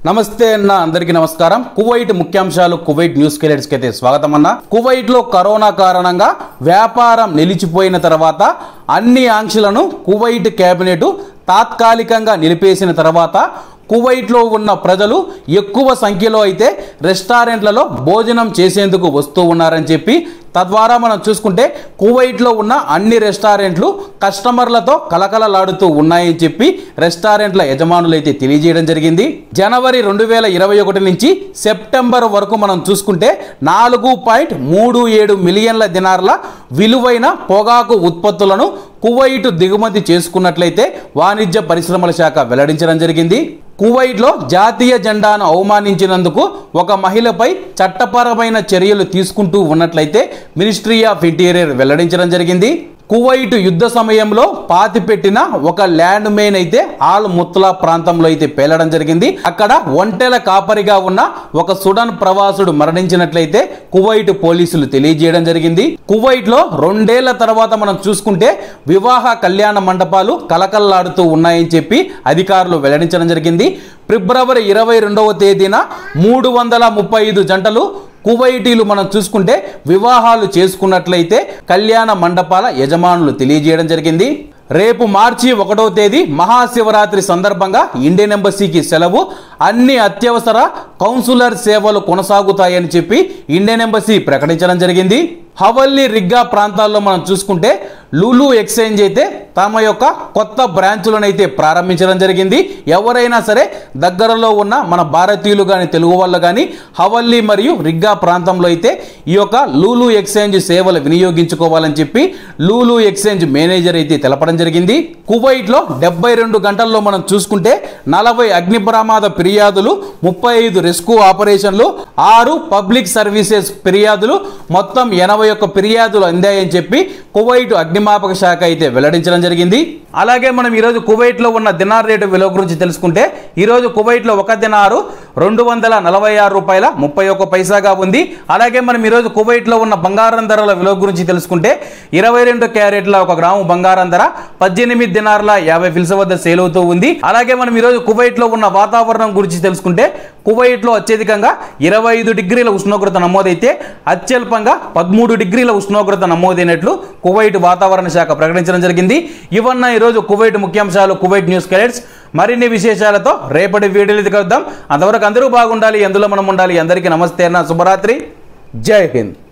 నమస్తే అన్న అందరికీ నమస్కారం కువైట్ ముఖ్యాంశాలు కువైట్ న్యూస్ కెలెట్స్ అయితే స్వాగతం అన్న కువైట్ లో కరోనా కారణంగా వ్యాపారం నిలిచిపోయిన తర్వాత అన్ని ఆంక్షలను కువైట్ కేబినెట్ తాత్కాలికంగా నిలిపేసిన తర్వాత కువైట్లో ఉన్న ప్రజలు ఎక్కువ సంఖ్యలో అయితే రెస్టారెంట్లలో భోజనం చేసేందుకు వస్తూ ఉన్నారని చెప్పి తద్వారా మనం చూసుకుంటే కువైట్లో ఉన్న అన్ని రెస్టారెంట్లు కస్టమర్లతో కలకలలాడుతూ ఉన్నాయని చెప్పి రెస్టారెంట్ల యజమానులు అయితే తెలియజేయడం జరిగింది జనవరి రెండు వేల ఇరవై ఒకటి నుంచి సెప్టెంబర్ వరకు మనం చూసుకుంటే నాలుగు పాయింట్ మూడు ఏడు మిలియన్ల దినార్ల విలువైన పొగాకు ఉత్పత్తులను కువైట్ దిగుమతి చేసుకున్నట్లయితే వాణిజ్య పరిశ్రమల శాఖ వెల్లడించడం జరిగింది కువైట్లో జాతీయ జెండాను అవమానించినందుకు ఒక మహిళపై చట్టపరమైన చర్యలు తీసుకుంటూ ఉన్నట్లయితే మినిస్ట్రీ ఆఫ్ ఇంటీరియర్ వెల్లడించడం జరిగింది కువైట్ యుద్ధ సమయంలో పాతిపెట్టిన ఒక ల్యాండ్ మెయిన్ అయితే ఆల్ ముత్లా ప్రాంతంలో అయితే పేలడం జరిగింది అక్కడ ఒంటెల కాపరిగా ఉన్న ఒక సుడన్ ప్రవాసుడు మరణించినట్లయితే కువైట్ పోలీసులు తెలియజేయడం జరిగింది కువైట్ లో రెండేళ్ల తర్వాత మనం చూసుకుంటే వివాహ కళ్యాణ మండపాలు కలకల్లాడుతూ ఉన్నాయని చెప్పి అధికారులు వెల్లడించడం జరిగింది ఫిబ్రవరి ఇరవై రెండవ తేదీన మూడు వందల ముప్పై ఐదు జంటలు కువైటీలు మనం చూసుకుంటే వివాహాలు చేసుకున్నట్లయితే కళ్యాణ మండపాల యజమానులు తెలియజేయడం జరిగింది రేపు మార్చి ఒకటవ తేదీ మహాశివరాత్రి సందర్భంగా ఇండియన్ ఎంబసీకి సెలవు అన్ని అత్యవసర కౌన్సులర్ సేవలు కొనసాగుతాయని చెప్పి ఇండియన్ ఎంబసీ ప్రకటించడం జరిగింది హవల్లీ రిగ్గా ప్రాంతాల్లో మనం చూసుకుంటే లూలు ఎక్స్చేంజ్ అయితే తమ యొక్క కొత్త బ్రాంచులను అయితే ప్రారంభించడం జరిగింది ఎవరైనా సరే దగ్గరలో ఉన్న మన భారతీయులు కానీ తెలుగు వాళ్ళు కానీ హవల్లీ మరియు రిగ్గా ప్రాంతంలో అయితే ఈ యొక్క లూలు ఎక్స్చేంజ్ సేవలు వినియోగించుకోవాలని చెప్పి లూలు ఎక్స్చేంజ్ మేనేజర్ అయితే తెలపడం జరిగింది కువైట్లో డెబ్బై రెండు గంటల్లో మనం చూసుకుంటే నలభై అగ్ని ప్రమాద ఫిర్యాదులు ముప్పై ఐదు రెస్క్యూ ఆపరేషన్లు ఆరు పబ్లిక్ సర్వీసెస్ ఫిర్యాదులు మొత్తం ఎనభై ఒక్క ఫిర్యాదులు అందాయని చెప్పి కువైట్ అగ్నిమాపక శాఖ అయితే వెల్లడించడం జరిగింది అలాగే మనం ఈరోజు కువైట్లో ఉన్న దినార్ రేటు విలువ గురించి తెలుసుకుంటే ఈరోజు కువైట్లో ఒక దినారు రెండు వందల నలభై ఆరు రూపాయల ముప్పై ఒక్క పైసాగా ఉంది అలాగే మనం ఈరోజు కువైట్లో ఉన్న బంగారం ధరల విలువ గురించి తెలుసుకుంటే ఇరవై రెండు క్యారెట్ల ఒక గ్రాము బంగారం ధర పద్దెనిమిది దినార్ల యాభై ఫిల్స్ వద్ద సేల్ అవుతూ ఉంది అలాగే మనం ఈరోజు కువైట్లో ఉన్న వాతావరణం గురించి తెలుసుకుంటే కువైట్లో అత్యధికంగా ఇరవై ఐదు డిగ్రీల ఉష్ణోగ్రత నమోదైతే అత్యల్పంగా పదమూడు డిగ్రీల ఉష్ణోగ్రత నమోదైనట్లు కువైట్ వాతావరణ శాఖ ప్రకటించడం జరిగింది ఇవన్న ఈరోజు కువైట్ ముఖ్యాంశాలు కువైట్ న్యూస్ కలెక్ట్స్ మరిన్ని విశేషాలతో రేపటి వీడియోలు కలుద్దాం అంతవరకు అందరూ బాగుండాలి ఎందులో మనం ఉండాలి అందరికీ నమస్తే అన్న శుభరాత్రి జై హింద్